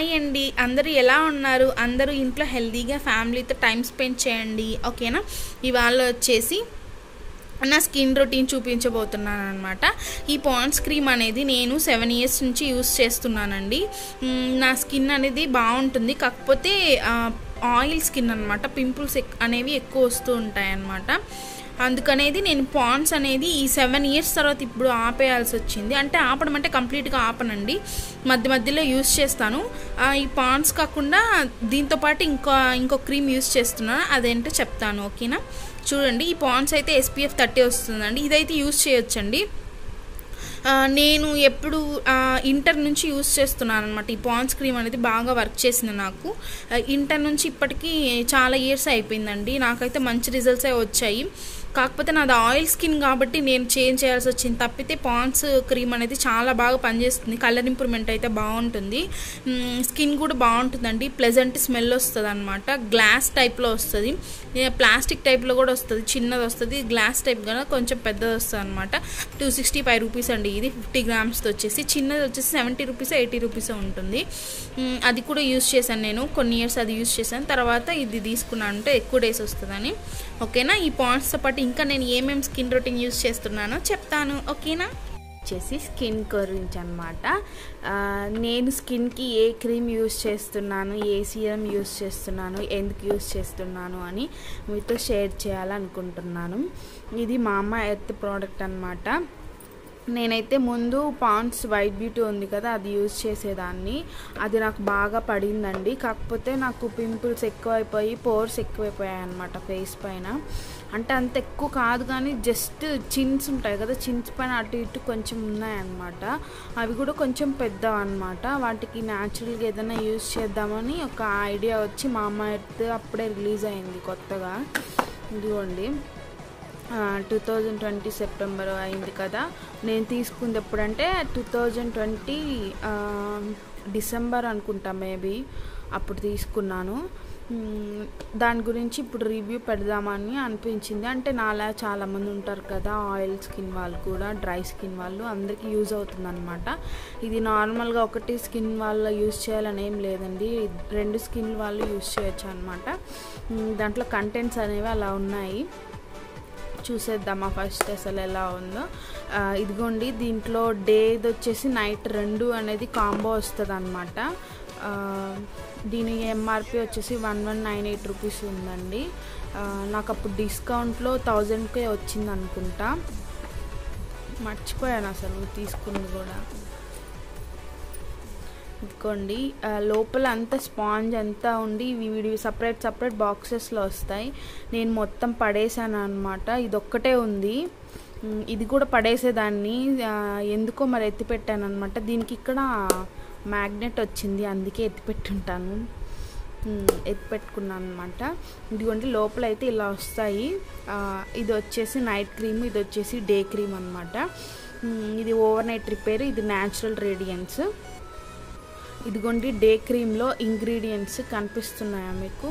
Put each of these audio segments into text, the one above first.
hi అండి అందరూ ఎలా ఉన్నారు అందరూ ఇంట్లో హెల్తీగా ఫ్యామిలీతో టైం స్పెండ్ చేయండి ఓకేనా ఇవాళ వచ్చేసి నా స్కిన్ రొటీన్ చూపించబోతున్నాను అనమాట ఈ పాండ్స్ క్రీమ్ అనేది నేను సెవెన్ ఇయర్స్ నుంచి యూస్ చేస్తున్నానండి మ్, నా స్కిన్ అనేది బాగుంటుంది కాకపోతే ఆయిల్ స్కిన్ అనమాట పింపుల్స్ అనేవి ఎక్కువ వస్తూ ఉంటాయి అన్నమాట అందుకనేది నేను పాండ్స్ అనేది ఈ సెవెన్ ఇయర్స్ తర్వాత ఇప్పుడు ఆపేయాల్సి వచ్చింది అంటే ఆపడం అంటే కంప్లీట్గా ఆపనండి మధ్య మధ్యలో యూస్ చేస్తాను ఆ, ఈ పాండ్స్ కాకుండా దీంతో పాటు ఇంకో ఇంకో క్రీమ్ యూస్ చేస్తున్నాను అదేంటో చెప్తాను ఓకేనా చూడండి ఈ పాండ్స్ అయితే ఎస్పీఎఫ్ థర్టీ వస్తుందండి ఇదైతే యూస్ చేయొచ్చండి ఆ, నేను ఎప్పుడు ఆ, ఇంటర్ నుంచి యూస్ చేస్తున్నాను అనమాట ఈ పాన్స్ క్రీమ్ అనేది బాగా వర్క్ చేసింది నాకు ఆ, ఇంటర్ నుంచి ఇప్పటికీ చాలా ఇయర్స్ అయిపోయిందండి నాకైతే మంచి రిజల్ట్సే వచ్చాయి కాకపోతే నాది ఆయిల్ స్కిన్ కాబట్టి నేను చేంజ్ చేయాల్సి వచ్చింది తప్పితే పాన్స్ క్రీమ్ అనేది చాలా బాగా పనిచేస్తుంది కలర్ ఇంప్రూవ్మెంట్ అయితే బాగుంటుంది మ్, స్కిన్ కూడా బాగుంటుందండి ప్లెజెంట్ స్మెల్ వస్తుంది అనమాట గ్లాస్ టైప్లో వస్తుంది ఏ, ప్లాస్టిక్ టైప్లో కూడా వస్తుంది చిన్నది వస్తుంది గ్లాస్ టైప్ కదా కొంచెం పెద్దది వస్తుంది అనమాట టూ సిక్స్టీ ఫైవ్ రూపీస్ అండి ఇది ఫిఫ్టీ గ్రామ్స్తో వచ్చేసి చిన్నది వచ్చేసి సెవెంటీ రూపీస్ ఎయిటీ రూపీస్ ఉంటుంది మ్, అది కూడా యూస్ చేశాను నేను కొన్ని ఇయర్స్ అది యూస్ చేశాను తర్వాత ఇది తీసుకున్నాను అంటే ఎక్కువ డేస్ వస్తుందని ఓకేనా ఈ పాయింట్స్తో పాటు ఇంకా నేను ఏమేమి స్కిన్ రొటీన్ యూస్ చేస్తున్నానో చెప్తాను ఓకేనా వచ్చేసి స్కిన్ గురించి అనమాట నేను స్కిన్కి ఏ క్రీమ్ యూస్ చేస్తున్నాను ఏ సీరం యూస్ చేస్తున్నాను ఎందుకు యూస్ చేస్తున్నాను అని మీతో షేర్ చేయాలనుకుంటున్నాను ఇది మా అమ్మ ఎర్త్ ప్రోడక్ట్ అనమాట నేనైతే ముందు పాండ్స్ వైట్ బ్యూటీ ఉంది కదా అది యూజ్ చేసేదాన్ని అది నాకు బాగా పడిందండి కాకపోతే నాకు పింపుల్స్ ఎక్కువైపోయి పోర్స్ ఎక్కువైపోయాయి అనమాట ఫేస్ పైన అంటే అంత ఎక్కువ కాదు కానీ జస్ట్ చిన్స్ ఉంటాయి కదా చిన్స్ పైన అటు ఇటు కొంచెం ఉన్నాయన్నమాట అవి కూడా కొంచెం పెద్ద అనమాట వాటికి న్యాచురల్గా ఏదైనా యూజ్ చేద్దామని ఒక ఐడియా వచ్చి మా అమ్మ ఎర్త్ అప్పుడే రిలీజ్ అయింది కొత్తగా ఇదిగోండి టూ థౌజండ్ ట్వంటీ సెప్టెంబర్ అయింది కదా నేను తీసుకుంది ఎప్పుడంటే టూ థౌజండ్ ట్వంటీ డిసెంబర్ అనుకుంటా మేబీ అప్పుడు తీసుకున్నాను మ్, దాని గురించి ఇప్పుడు రివ్యూ పెడదామని అనిపించింది అంటే నాలా చాలామంది ఉంటారు కదా ఆయిల్ స్కిన్ వాళ్ళు కూడా డ్రై స్కిన్ వాళ్ళు అందరికీ యూజ్ అవుతుంది అనమాట ఇది నార్మల్గా ఒకటి స్కిన్ వాళ్ళు యూజ్ చేయాలని ఏం లేదండి రెండు స్కిన్ వాళ్ళు యూజ్ చేయొచ్చు అనమాట దాంట్లో కంటెంట్స్ అనేవి అలా ఉన్నాయి చూసేద్దామా ఫస్ట్ అసలు ఎలా ఉందో ఆ, ఇదిగోండి దీంట్లో డేది వచ్చేసి నైట్ రెండు అనేది కాంబో వస్తుంది అనమాట దీని ఎంఆర్పి వచ్చేసి one one nine eight rupees ఉందండి ఆ, నాకు అప్పుడు డిస్కౌంట్లో థౌజండ్కే వచ్చింది అనుకుంటా మర్చిపోయాను అసలు తీసుకుంది కూడా ఇదిగోండి ఆ, లోపల అంతా స్పాంజ్ అంతా ఉండి ఇవి విడివి సపరేట్ సపరేట్ బాక్సెస్లో వస్తాయి నేను మొత్తం పడేసాను అనమాట ఇది ఒక్కటే ఉంది ఉమ్, ఇది కూడా పడేసేదాన్ని ఆ, ఎందుకో మరి ఎత్తి పెట్టాను అనమాట దీనికి ఇక్కడ మ్యాగ్నెట్ వచ్చింది అందుకే ఎత్తి పెట్టుంటాను ఉమ్, ఎత్తి పెట్టుకున్నాను అనమాట ఇదిగోండి లోపల అయితే ఇలా వస్తాయి ఆ, ఇది వచ్చేసి నైట్ క్రీమ్ ఇది వచ్చేసి డే క్రీమ్ అనమాట ఇది ఓవర్ నైట్ రిపేర్ ఇది న్యాచురల్ రేడియన్స్ ఇదిగోండి డే క్రీమ్లో ఇంగ్రీడియంట్స్ కనిపిస్తున్నాయా మీకు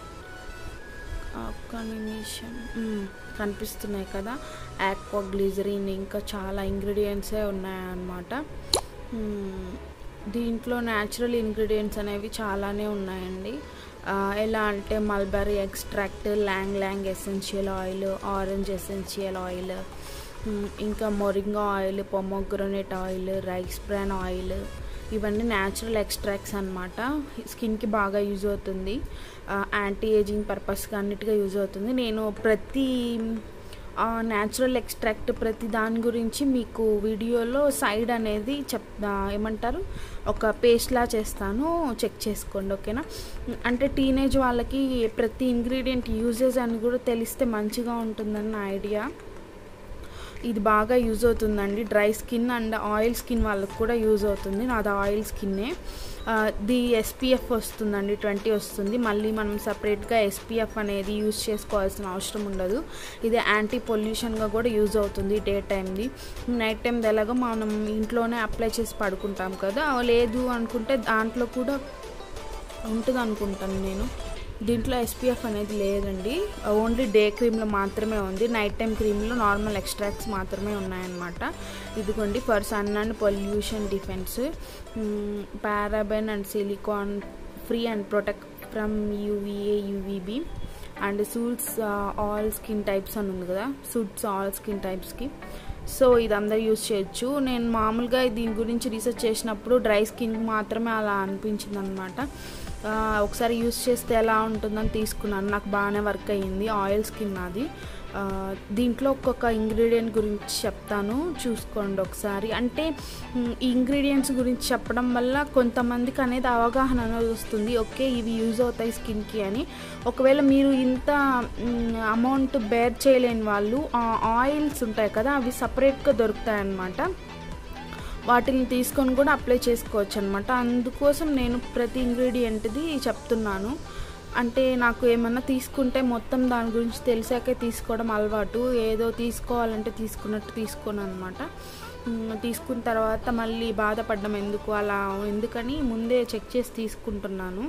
ఒక్క నిమిషం మ్మ్, కనిపిస్తున్నాయి కదా ఆక్వా గ్లిజరిన్ ఇంకా చాలా ఇంగ్రీడియంట్సే ఉన్నాయన్నమాట మ్మ్, దీంట్లో న్యాచురల్ ఇంగ్రీడియంట్స్ అనేవి చాలానే ఉన్నాయండి ఆ, ఎలా అంటే mulberry extract ylang ylang essential oil orange essential oil మ్, ఇంకా moringa oil pomegranate oil rice bran oil ఇవన్నీ న్యాచురల్ ఎక్స్ట్రాక్ట్స్ అనమాట స్కిన్కి బాగా యూజ్ అవుతుంది యాంటీ ఏజింగ్ పర్పస్గా అన్నిటిగా యూజ్ అవుతుంది నేను ప్రతి న్యాచురల్ ఎక్స్ట్రాక్ట్ ప్రతి దాని గురించి మీకు వీడియోలో సైడ్ అనేది చెప్ ఆ, ఏమంటారు ఒక పేస్ట్లా చేస్తాను చెక్ చేసుకోండి ఓకేనా అంటే టీనేజ్ వాళ్ళకి ప్రతి ఇంగ్రీడియంట్ యూజెస్ అని కూడా తెలిస్తే మంచిగా ఉంటుందని నా ఐడియా ఇది బాగా యూజ్ అవుతుందండి dry skin and oil skin వాళ్ళకి కూడా యూజ్ అవుతుంది నాది ఆయిల్ స్కిన్నే ది ఎస్పీఎఫ్ వస్తుందండి ట్వంటీ వస్తుంది మళ్ళీ మనం సపరేట్గా ఎస్పీఎఫ్ అనేది యూజ్ చేసుకోవాల్సిన అవసరం ఉండదు ఇది యాంటీ పొల్యూషన్గా కూడా యూజ్ అవుతుంది డే టైంది నైట్ టైం ఎలాగో మనం ఇంట్లోనే అప్లై చేసి పడుకుంటాం కదా లేదు అనుకుంటే దాంట్లో కూడా ఉంటుంది అనుకుంటాను నేను దీంట్లో ఎస్పీఎఫ్ అనేది లేదండి ఓన్లీ డే క్రీమ్లో మాత్రమే ఉంది నైట్ టైం క్రీమ్లో నార్మల్ ఎక్స్ట్రాక్ట్స్ మాత్రమే ఉన్నాయన్నమాట ఇదిగోండి for sun and pollution defence paraben and silicone free and protect from UVA UVB and suits all skin types అని ఉంది కదా సూట్స్ ఆల్ స్కిన్ టైప్స్కి సో ఇది అందరు యూజ్ చేయొచ్చు నేను మామూలుగా దీని గురించి రీసెర్చ్ చేసినప్పుడు డ్రై స్కిన్ మాత్రమే అలా అనిపించింది అనమాట ఒకసారి యూజ్ చేస్తే ఎలా ఉంటుందని తీసుకున్నాను నాకు బాగానే వర్క్ అయ్యింది ఆయిల్ స్కిన్ అది దీంట్లో ఒక్కొక్క ఇంగ్రీడియంట్ గురించి చెప్తాను చూసుకోండి ఒకసారి అంటే ఈ ఇంగ్రీడియంట్స్ గురించి చెప్పడం వల్ల కొంతమందికి అనేది అవగాహన అనేది వస్తుంది ఓకే ఇవి యూజ్ అవుతాయి స్కిన్కి అని ఒకవేళ మీరు ఇంత అమౌంట్ బేర్ చేయలేని వాళ్ళు ఆయిల్స్ ఉంటాయి కదా అవి సపరేట్గా దొరుకుతాయి అన్నమాట వాటిని తీసుకొని కూడా అప్లై చేసుకోవచ్చు అనమాట అందుకోసం నేను ప్రతి ఇంగ్రీడియంట్ది చెప్తున్నాను అంటే నాకు ఏమన్నా తీసుకుంటే మొత్తం దాని గురించి తెలిసాకే తీసుకోవడం అలవాటు ఏదో తీసుకోవాలంటే తీసుకున్నట్టు తీసుకోను అనమాట తీసుకున్న తర్వాత మళ్ళీ బాధపడడం ఎందుకు అలా ఎందుకని ముందే చెక్ చేసి తీసుకుంటున్నాను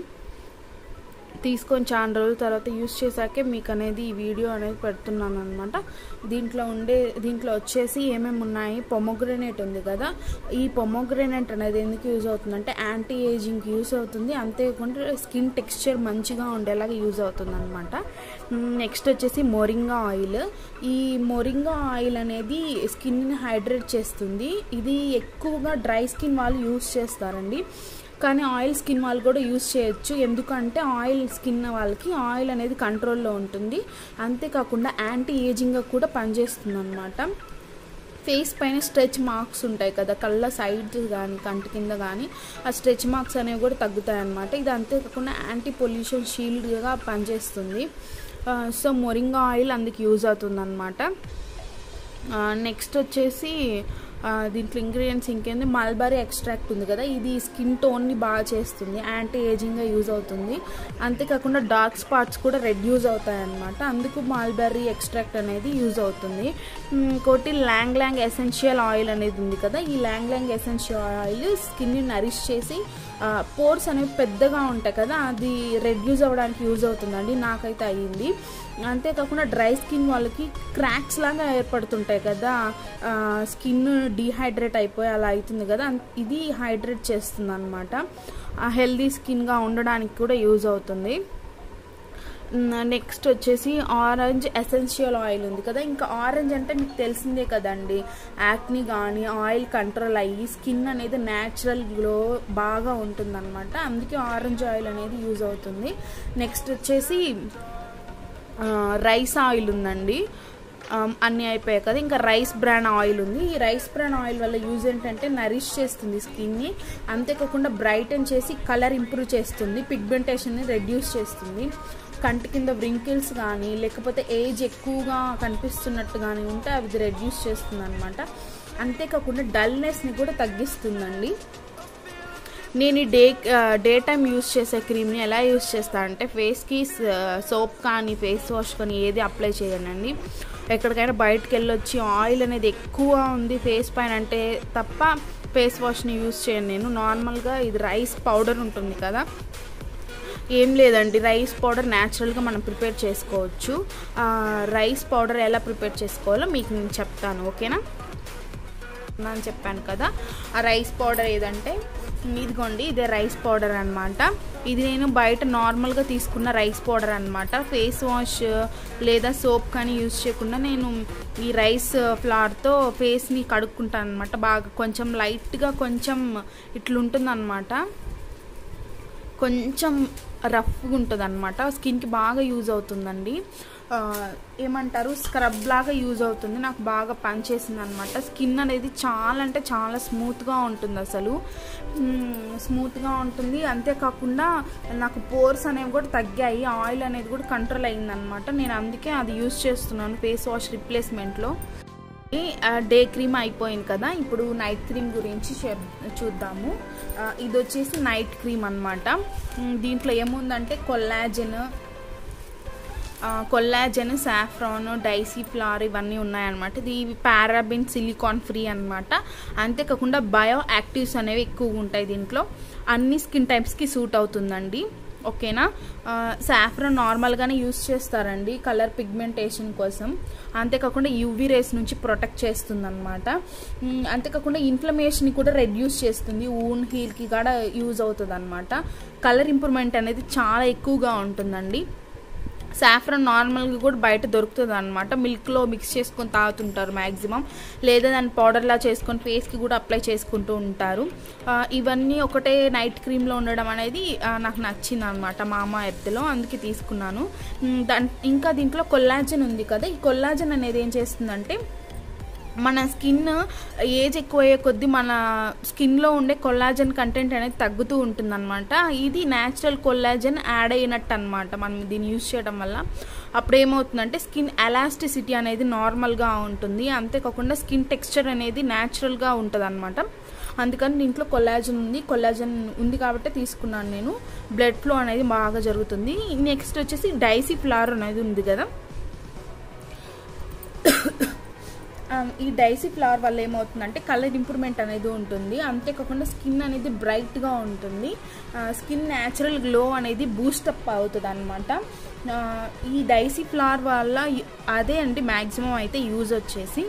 తీసుకొని చాలా రోజుల తర్వాత యూస్ చేశాకే మీకు అనేది ఈ వీడియో అనేది పెడుతున్నాను అనమాట దీంట్లో ఉండే దీంట్లో వచ్చేసి ఏమేమి ఉన్నాయి పొమోగ్రనేట్ ఉంది కదా ఈ పొమోగ్రనేట్ అనేది ఎందుకు యూజ్ అవుతుంది అంటే యాంటీ ఏజింగ్కి యూజ్ అవుతుంది అంతేకాకుండా స్కిన్ టెక్స్చర్ మంచిగా ఉండేలాగా యూజ్ అవుతుంది అనమాట నెక్స్ట్ వచ్చేసి మొరింగా ఆయిల్ ఈ మొరింగా ఆయిల్ అనేది స్కిన్ని హైడ్రేట్ చేస్తుంది ఇది ఎక్కువగా డ్రై స్కిన్ వాళ్ళు యూజ్ చేస్తారండి కానీ ఆయిల్ స్కిన్ వాళ్ళు కూడా యూస్ చేయొచ్చు ఎందుకంటే ఆయిల్ స్కిన్ వాళ్ళకి ఆయిల్ అనేది కంట్రోల్లో ఉంటుంది అంతేకాకుండా యాంటీ ఏజింగ్గా కూడా పనిచేస్తుంది అనమాట ఫేస్ పైన స్ట్రెచ్ మార్క్స్ ఉంటాయి కదా కళ్ళ సైడ్ కానీ కంటి కింద కానీ ఆ స్ట్రెచ్ మార్క్స్ అనేవి కూడా తగ్గుతాయి అన్నమాట ఇది అంతేకాకుండా యాంటీ పొల్యూషన్ షీల్డ్గా పనిచేస్తుంది సో మొరింగా ఆయిల్ అందుకు యూజ్ అవుతుంది అనమాట నెక్స్ట్ వచ్చేసి దీంట్లో ఇంగ్రీడియంట్స్ ఇంకేంది మల్బరీ ఎక్స్ట్రాక్ట్ ఉంది కదా ఇది స్కిన్ టోన్ని బాగా చేస్తుంది యాంటీ ఏజింగ్గా యూజ్ అవుతుంది అంతేకాకుండా డార్క్ స్పాట్స్ కూడా రెడ్యూస్ అవుతాయి అనమాట అందుకు మల్బరీ ఎక్స్ట్రాక్ట్ అనేది యూజ్ అవుతుంది ఇంకోటి లాంగ్ లాంగ్ ఎసెన్షియల్ ఆయిల్ అనేది ఉంది కదా ఈ లాంగ్ లాంగ్ ఎసెన్షియల్ ఆయిల్ స్కిన్ని నరిష్ చేసి పోర్స్ అనేవి పెద్దగా ఉంటాయి కదా అది రెడ్యూస్ అవ్వడానికి యూజ్ అవుతుందండి నాకైతే అయ్యింది అంతేకాకుండా డ్రై స్కిన్ వాళ్ళకి క్రాక్స్ లాగా ఏర్పడుతుంటాయి కదా స్కిన్ డీహైడ్రేట్ అయిపోయి అలా అవుతుంది కదా ఇది హైడ్రేట్ చేస్తుంది అనమాట హెల్దీ స్కిన్గా ఉండడానికి కూడా యూజ్ అవుతుంది నెక్స్ట్ వచ్చేసి ఆరెంజ్ ఎసెన్షియల్ ఆయిల్ ఉంది కదా ఇంకా ఆరెంజ్ అంటే మీకు తెలిసిందే కదండి యాక్ని కానీ ఆయిల్ కంట్రోల్ అయ్యి స్కిన్ అనేది న్యాచురల్ గ్లో బాగా ఉంటుందన్నమాట అందుకే ఆరెంజ్ ఆయిల్ అనేది యూజ్ అవుతుంది నెక్స్ట్ వచ్చేసి రైస్ ఆయిల్ ఉందండి అన్నీ అయిపోయాయి కదా ఇంకా రైస్ బ్రాన్ ఆయిల్ ఉంది ఈ రైస్ బ్రాన్ ఆయిల్ వల్ల యూజ్ ఏంటంటే నరిష్ చేస్తుంది స్కిన్ని అంతేకాకుండా బ్రైటన్ చేసి కలర్ ఇంప్రూవ్ చేస్తుంది పిగ్మెంటేషన్ని రెడ్యూస్ చేస్తుంది కంటి కింద వ్రింకిల్స్ కానీ లేకపోతే ఏజ్ ఎక్కువగా కనిపిస్తున్నట్టు కానీ ఉంటే అవి రెడ్యూస్ చేస్తుంది అనమాట అంతేకాకుండా డల్నెస్ని కూడా తగ్గిస్తుందండి నేను ఈ డే డే టైం యూస్ చేసే క్రీమ్ని ఎలా యూస్ చేస్తా అంటే ఫేస్కి సోప్ కానీ ఫేస్ వాష్ కానీ ఏది అప్లై చేయనండి ఎక్కడికైనా బయటకు వెళ్ళొచ్చి ఆయిల్ అనేది ఎక్కువ ఉంది ఫేస్ పైన అంటే తప్ప ఫేస్ వాష్ని యూస్ చేయను నేను నార్మల్గా ఇది రైస్ పౌడర్ ఉంటుంది కదా ఏం లేదండి రైస్ పౌడర్ న్యాచురల్గా మనం ప్రిపేర్ చేసుకోవచ్చు రైస్ పౌడర్ ఎలా ప్రిపేర్ చేసుకోవాలో మీకు నేను చెప్తాను ఓకేనా అని చెప్పాను కదా ఆ రైస్ పౌడర్ ఏదంటే ఇదిగోండి ఇదే రైస్ పౌడర్ అనమాట ఇది నేను బయట నార్మల్గా తీసుకున్న రైస్ పౌడర్ అనమాట ఫేస్ వాష్ లేదా సోప్ కానీ యూజ్ చేయకుండా నేను ఈ రైస్ ఫ్లవర్తో ఫేస్ని కడుక్కుంటాను అనమాట బాగా కొంచెం లైట్గా కొంచెం ఇట్లుంటుందన్నమాట కొంచెం రఫ్గా ఉంటుంది అనమాట స్కిన్కి బాగా యూజ్ అవుతుందండి ఏమంటారు స్క్రబ్ లాగా యూజ్ అవుతుంది నాకు బాగా పనిచేసింది అనమాట స్కిన్ అనేది చాలా అంటే చాలా స్మూత్గా ఉంటుంది అసలు స్మూత్గా ఉంటుంది అంతేకాకుండా నాకు పోర్స్ అనేవి కూడా తగ్గాయి ఆయిల్ అనేది కూడా కంట్రోల్ అయిందనమాట నేను అందుకే అది యూజ్ చేస్తున్నాను ఫేస్ వాష్ రిప్లేస్మెంట్లో డే క్రీమ్ అయిపోయింది కదా ఇప్పుడు నైట్ క్రీమ్ గురించి చూద్దాము ఇది వచ్చేసి నైట్ క్రీమ్ అనమాట దీంట్లో ఏముందంటే collagen collagen saffron daisy flower ఇవన్నీ ఉన్నాయన్నమాట ఇది పారాబిన్ సిలికాన్ ఫ్రీ అనమాట అంతేకాకుండా బయో యాక్టివ్స్ అనేవి ఎక్కువ ఉంటాయి దీంట్లో అన్ని స్కిన్ టైప్స్కి సూట్ అవుతుందండి ఓకేనా సాఫ్రన్ నార్మల్గానే యూస్ చేస్తారండి కలర్ పిగ్మెంటేషన్ కోసం అంతేకాకుండా యూవీ రేస్ నుంచి ప్రొటెక్ట్ చేస్తుంది అనమాట అంతేకాకుండా ఇన్ఫ్లమేషన్ కూడా రెడ్యూస్ చేస్తుంది ఊన్ హీల్కి కూడా యూజ్ అవుతుంది అనమాట కలర్ ఇంప్రూవ్మెంట్ అనేది చాలా ఎక్కువగా ఉంటుందండి సాఫ్రన్ నార్మల్గా కూడా బయట దొరుకుతుంది అనమాట మిల్క్లో మిక్స్ చేసుకొని తాగుతుంటారు మ్యాక్సిమం లేదా దాన్ని పౌడర్లా చేసుకొని ఫేస్కి కూడా అప్లై చేసుకుంటూ ఉంటారు ఆ, ఇవన్నీ ఒకటే నైట్ క్రీమ్లో ఉండడం అనేది ఆ, నాకు నచ్చింది అనమాట మా అమ్మ ఎత్తులో అందుకే తీసుకున్నాను ఉమ్, దాన్ ఇంకా దీంట్లో కొల్లాజన్ ఉంది కదా ఈ కొల్లాజన్ అనేది ఏం చేస్తుందంటే మన స్కిన్ ఏజ్ ఎక్కువ అయ్యే కొద్దీ మన స్కిన్లో ఉండే కొల్లాజన్ కంటెంట్ అనేది తగ్గుతూ ఉంటుందన్నమాట ఇది న్యాచురల్ కొల్లాజన్ యాడ్ అయినట్టు అనమాట మనం దీన్ని యూజ్ చేయడం వల్ల అప్పుడు ఏమవుతుందంటే స్కిన్ ఎలాస్టిసిటీ అనేది నార్మల్గా ఉంటుంది అంతేకాకుండా స్కిన్ టెక్స్చర్ అనేది న్యాచురల్గా ఉంటుంది అనమాట అందుకని దీంట్లో కొల్లాజన్ ఉంది కొల్లాజన్ ఉంది కాబట్టి తీసుకున్నాను నేను బ్లడ్ ఫ్లో అనేది బాగా జరుగుతుంది నెక్స్ట్ వచ్చేసి డైసీ ఫ్లవర్ అనేది ఉంది కదా ఆ, ఈ డైసీ ఫ్లవర్ వల్ల ఏమవుతుందంటే కలర్ ఇంప్రూవ్మెంట్ అనేది ఉంటుంది అంతేకాకుండా స్కిన్ అనేది బ్రైట్గా ఉంటుంది స్కిన్ న్యాచురల్ గ్లో అనేది బూస్టప్ అవుతుంది అనమాట ఈ డైసీ ఫ్లవర్ వల్ల యు- అదే అండి మ్యాక్సిమం అయితే యూజ్ వచ్చేసి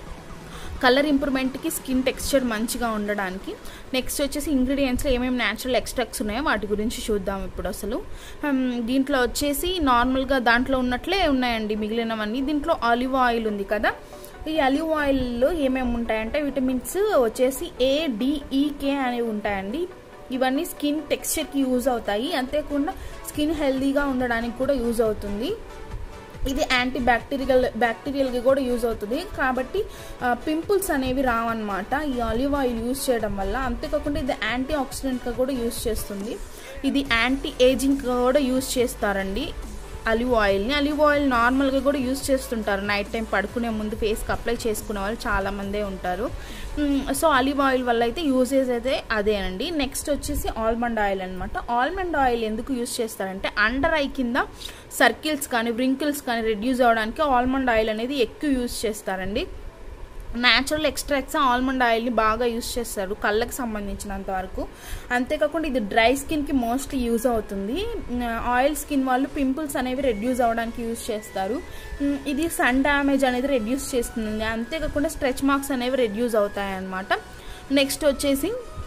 కలర్ ఇంప్రూవ్మెంట్కి స్కిన్ టెక్స్చర్ మంచిగా ఉండడానికి నెక్స్ట్ వచ్చేసి ఇంగ్రీడియంట్స్లో ఏమేమి న్యాచురల్ ఎక్స్ట్రాక్ట్స్ ఉన్నాయో వాటి గురించి చూద్దాం ఇప్పుడు అసలు హమ్, దీంట్లో వచ్చేసి నార్మల్గా దాంట్లో ఉన్నట్లే ఉన్నాయండి మిగిలినవన్నీ దీంట్లో ఆలివ్ ఆయిల్ ఉంది కదా ఈ ఆలివ్ ఆయిల్లో ఏమేమి ఉంటాయంటే విటమిన్స్ వచ్చేసి ఏ డిఈకే అనేవి ఉంటాయండి ఇవన్నీ స్కిన్ టెక్స్చర్కి యూజ్ అవుతాయి అంతేకాకుండా స్కిన్ హెల్దీగా ఉండడానికి కూడా యూజ్ అవుతుంది ఇది యాంటీ బ్యాక్టీరియల్ బ్యాక్టీరియల్కి కూడా యూజ్ అవుతుంది కాబట్టి పింపుల్స్ అనేవి రావన్నమాట ఈ ఆలివ్ ఆయిల్ యూజ్ చేయడం వల్ల అంతేకాకుండా ఇది యాంటీ ఆక్సిడెంట్గా కూడా యూజ్ చేస్తుంది ఇది యాంటీ ఏజింగ్ కూడా యూజ్ చేస్తారండి అలివ్ ఆయిల్ని అలివ్ ఆయిల్ నార్మల్గా కూడా యూజ్ చేస్తుంటారు నైట్ టైం పడుకునే ముందు ఫేస్కి అప్లై చేసుకునే వాళ్ళు చాలామందే ఉంటారు సో అలివ్ ఆయిల్ వల్ల అయితే యూజేజ్ అయితే అదేనండి నెక్స్ట్ వచ్చేసి ఆల్మండ్ ఆయిల్ అనమాట ఆల్మండ్ ఆయిల్ ఎందుకు యూజ్ చేస్తారంటే అండర్ ఐ కింద సర్కిల్స్ కానీ వ్రింకిల్స్ కానీ రెడ్యూస్ అవ్వడానికి ఆల్మండ్ ఆయిల్ అనేది ఎక్కువ యూజ్ చేస్తారండి న్యాచురల్ ఎక్స్ట్రాక్ట్స్ ఆల్మండ్ ఆయిల్ని బాగా యూస్ చేస్తారు కళ్ళకి సంబంధించినంత వరకు అంతేకాకుండా ఇది డ్రై స్కిన్కి మోస్ట్లీ యూజ్ అవుతుంది ఆయిల్ స్కిన్ వాళ్ళు పింపుల్స్ అనేవి రెడ్యూస్ అవ్వడానికి యూజ్ చేస్తారు ఉమ్, ఇది సన్ డ్యామేజ్ అనేది రెడ్యూస్ చేస్తుంది అంతేకాకుండా స్ట్రెచ్ మార్క్స్ అనేవి రెడ్యూస్ అవుతాయి అన్నమాట నెక్స్ట్ వచ్చేసి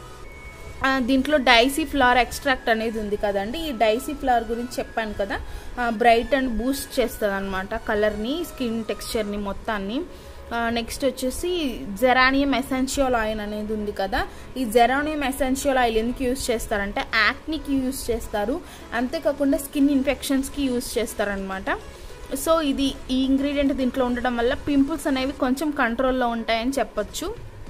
ఆ, దీంట్లో డైసీ ఫ్లవర్ ఎక్స్ట్రాక్ట్ అనేది ఉంది కదండి ఈ డైసీ ఫ్లవర్ గురించి చెప్పాను కదా బ్రైట్ అండ్ బూస్ట్ చేస్తుంది అనమాట కలర్ని స్కిన్ టెక్స్చర్ని మొత్తాన్ని నెక్స్ట్ వచ్చేసి జెరానియం ఎసెన్షియల్ ఆయిల్ అనేది ఉంది కదా ఈ జెరానియం ఎసెన్షియల్ ఆయిల్ ఎందుకు యూస్ చేస్తారంటే యాక్నికి యూస్ చేస్తారు అంతేకాకుండా స్కిన్ ఇన్ఫెక్షన్స్కి యూస్ చేస్తారనమాట సో ఇది ఈ ఇంగ్రీడియంట్ దీంట్లో ఉండడం వల్ల పింపుల్స్ అనేవి కొంచెం కంట్రోల్లో ఉంటాయని చెప్పొచ్చు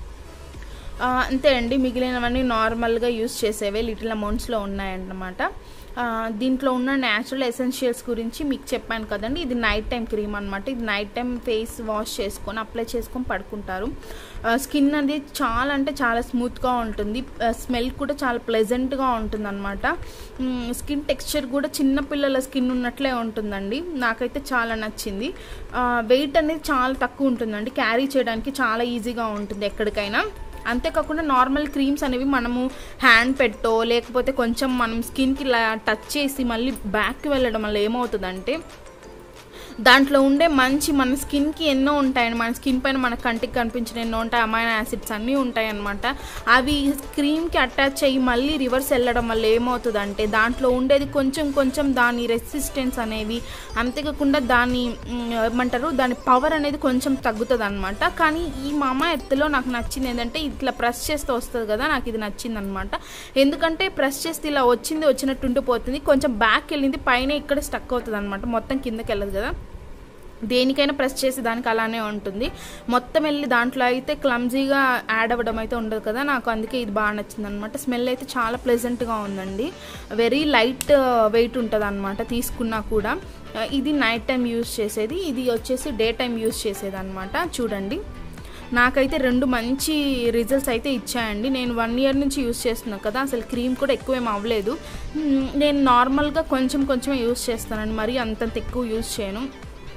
ఆ, అంతే అండి మిగిలినవన్నీ నార్మల్గా యూస్ చేసేవే లిటిల్ అమౌంట్స్లో ఉన్నాయన్నమాట ఆ, దీంట్లో ఉన్న న్యాచురల్ ఎసెన్షియల్స్ గురించి మీకు చెప్పాను కదండి ఇది నైట్ టైం క్రీమ్ అనమాట ఇది నైట్ టైం ఫేస్ వాష్ చేసుకొని అప్లై చేసుకొని పడుకుంటారు స్కిన్ అనేది చాలా అంటే చాలా స్మూత్గా ఉంటుంది స్మెల్ కూడా చాలా ప్లెజెంట్గా ఉంటుంది అనమాట స్కిన్ టెక్స్చర్ కూడా చిన్న పిల్లల స్కిన్ ఉన్నట్లే ఉంటుందండి నాకైతే చాలా నచ్చింది వెయిట్ అనేది చాలా తక్కువ ఉంటుందండి క్యారీ చేయడానికి చాలా ఈజీగా ఉంటుంది ఎక్కడికైనా అంతేకాకుండా నార్మల్ క్రీమ్స్ అనేవి మనము హ్యాండ్ పెట్టో లేకపోతే కొంచెం మనం స్కిన్కి ఇలా టచ్ చేసి మళ్ళీ బ్యాక్కి వెళ్ళడం వల్ల ఏమవుతుందంటే దాంట్లో ఉండే మంచి మన స్కిన్కి ఎన్నో ఉంటాయండి మన స్కిన్ పైన మన కంటికి కనిపించిన ఎన్నో ఉంటాయి అమైనో యాసిడ్స్ అన్నీ ఉంటాయి అనమాట అవి క్రీమ్కి అటాచ్ అయ్యి మళ్ళీ రివర్స్ వెళ్ళడం వల్ల ఏమవుతుందంటే దాంట్లో ఉండేది కొంచెం కొంచెం దాని రెసిస్టెన్స్ అనేవి అంతేకాకుండా దాని మ్, ఏమంటారు దాని పవర్ అనేది కొంచెం తగ్గుతుంది అనమాట కానీ ఈ మామ ఎత్తులో నాకు నచ్చింది ఏంటంటే ఇట్లా ప్రెస్ చేస్తే వస్తుంది కదా నాకు ఇది నచ్చింది అనమాట ఎందుకంటే ప్రెస్ చేస్తే ఇలా వచ్చింది వచ్చినట్టు ఉండిపోతుంది కొంచెం బ్యాక్ వెళ్ళింది పైన ఇక్కడ స్టక్ అవుతుంది అనమాట మొత్తం కిందకి వెళ్ళదు కదా దేనికైనా ప్రెస్ చేసి దానికి అలానే ఉంటుంది మొత్తం వెళ్ళి దాంట్లో అయితే క్లమ్జీగా యాడ్ అవ్వడం అయితే ఉండదు కదా నాకు అందుకే ఇది బాగా నచ్చింది అనమాట స్మెల్ అయితే చాలా ప్లెజెంట్గా ఉందండి వెరీ లైట్ వెయిట్ ఉంటుంది అనమాట తీసుకున్నా కూడా ఆ, ఇది నైట్ టైం యూస్ చేసేది ఇది వచ్చేసి డే టైం యూస్ చేసేది అనమాట చూడండి నాకైతే రెండు మంచి రిజల్ట్స్ అయితే ఇచ్చాయండి నేను వన్ ఇయర్ నుంచి యూస్ చేస్తున్నాను కదా అసలు క్రీమ్ కూడా ఎక్కువ ఏం అవ్వలేదు మ్, నేను నార్మల్గా కొంచెం కొంచెం యూస్ చేస్తానండి మరీ అంతంత ఎక్కువ యూస్ చేయను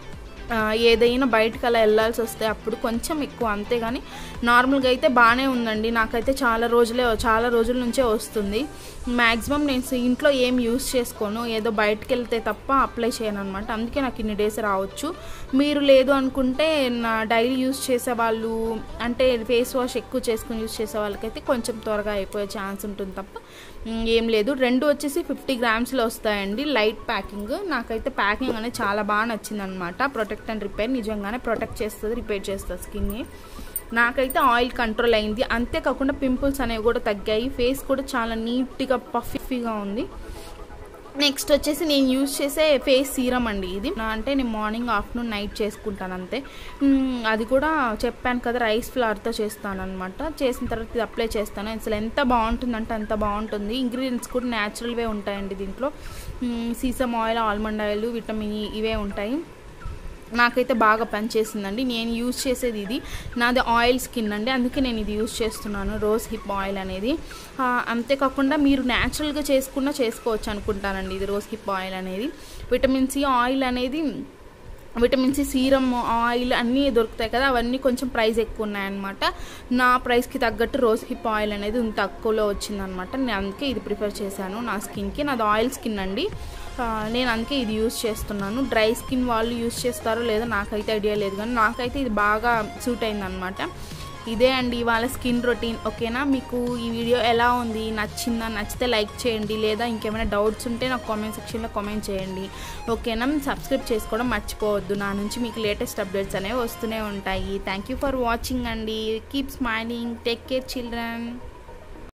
ఆ, ఏదైనా బయటకు అలా వెళ్ళాల్సి వస్తే అప్పుడు కొంచెం ఎక్కువ అంతేగాని నార్మల్గా అయితే బాగానే ఉందండి నాకైతే చాలా రోజులే చాలా రోజుల నుంచే వస్తుంది మ్యాక్సిమం నేను స- ఇంట్లో ఏం యూస్ చేసుకోను ఏదో బయటకు వెళ్తే తప్ప అప్లై చేయను అనమాట అందుకే నాకు ఇన్ని డేస్ రావచ్చు మీరు లేదు అనుకుంటే నా డైలీ యూస్ చేసే వాళ్ళు అంటే ఫేస్ వాష్ ఎక్కువ చేసుకుని యూస్ చేసే వాళ్ళకైతే కొంచెం త్వరగా అయిపోయే ఛాన్స్ ఉంటుంది తప్ప మ్, ఏం లేదు రెండు వచ్చేసి ఫిఫ్టీ గ్రామ్స్లో వస్తాయండి లైట్ ప్యాకింగ్ నాకైతే ప్యాకింగ్ అనేది చాలా బాగా నచ్చింది అనమాట ప్రొటెక్ట్ అండ్ రిపేర్ నిజంగానే ప్రొటెక్ట్ చేస్తుంది రిపేర్ చేస్తుంది స్కిన్ని నాకైతే ఆయిల్ కంట్రోల్ అయింది అంతేకాకుండా పింపుల్స్ అనేవి కూడా తగ్గాయి ఫేస్ కూడా చాలా నీట్గా పఫీగా ఉంది నెక్స్ట్ వచ్చేసి నేను యూజ్ చేసే ఫేస్ సీరం అండి ఇది నా అంటే నేను మార్నింగ్ ఆఫ్టర్నూన్ నైట్ చేసుకుంటాను అంతే మ్మ్, అది కూడా చెప్పాను కదా రైస్ ఫ్లవర్తో చేస్తాను అనమాట చేసిన తర్వాత ఇది అప్లై చేస్తాను అసలు ఎంత బాగుంటుందంటే అంత బాగుంటుంది ఇంగ్రీడియంట్స్ కూడా న్యాచురల్వే ఉంటాయండి దీంట్లో మ్మ్, sesame oil almond oil vitamin E ఇవే ఉంటాయి నాకైతే బాగా పనిచేసిందండి నేను యూజ్ చేసేది ఇది నాది ఆయిల్ స్కిన్ అండి అందుకే నేను ఇది యూజ్ చేస్తున్నాను రోజ్ హిప్ ఆయిల్ అనేది ఆ, అంతేకాకుండా మీరు న్యాచురల్గా చేసుకున్నా చేసుకోవచ్చు అనుకుంటానండి ఇది రోజ్ హిప్ ఆయిల్ అనేది విటమిన్ సి ఆయిల్ అనేది విటమిన్ సి సీరం ఆయిల్ అన్నీ దొరుకుతాయి కదా అవన్నీ కొంచెం ప్రైస్ ఎక్కువ ఉన్నాయన్నమాట నా ప్రైస్కి తగ్గట్టు రోజ్ హిప్ ఆయిల్ అనేది ఇంత తక్కువలో వచ్చిందనమాట నేను అందుకే ఇది ప్రిఫర్ చేశాను నా స్కిన్కి నాది ఆయిల్ స్కిన్ అండి ఆ, నేను అందుకే ఇది యూస్ చేస్తున్నాను డ్రై స్కిన్ వాళ్ళు యూస్ చేస్తారో లేదో నాకైతే ఐడియా లేదు కానీ నాకైతే ఇది బాగా సూట్ అయిందనమాట ఇదే అండి ఇవాళ స్కిన్ రొటీన్ ఓకేనా మీకు ఈ వీడియో ఎలా ఉంది నచ్చిందా నచ్చితే లైక్ చేయండి లేదా ఇంకేమైనా డౌట్స్ ఉంటే నాకు కామెంట్ సెక్షన్లో కామెంట్ చేయండి ఓకేనా సబ్స్క్రైబ్ చేసుకోవడం మర్చిపోవద్దు నా నుంచి మీకు లేటెస్ట్ అప్డేట్స్ అనేవి వస్తూనే ఉంటాయి థ్యాంక్ యూ ఫర్ వాచింగ్ అండి keep smiling take care children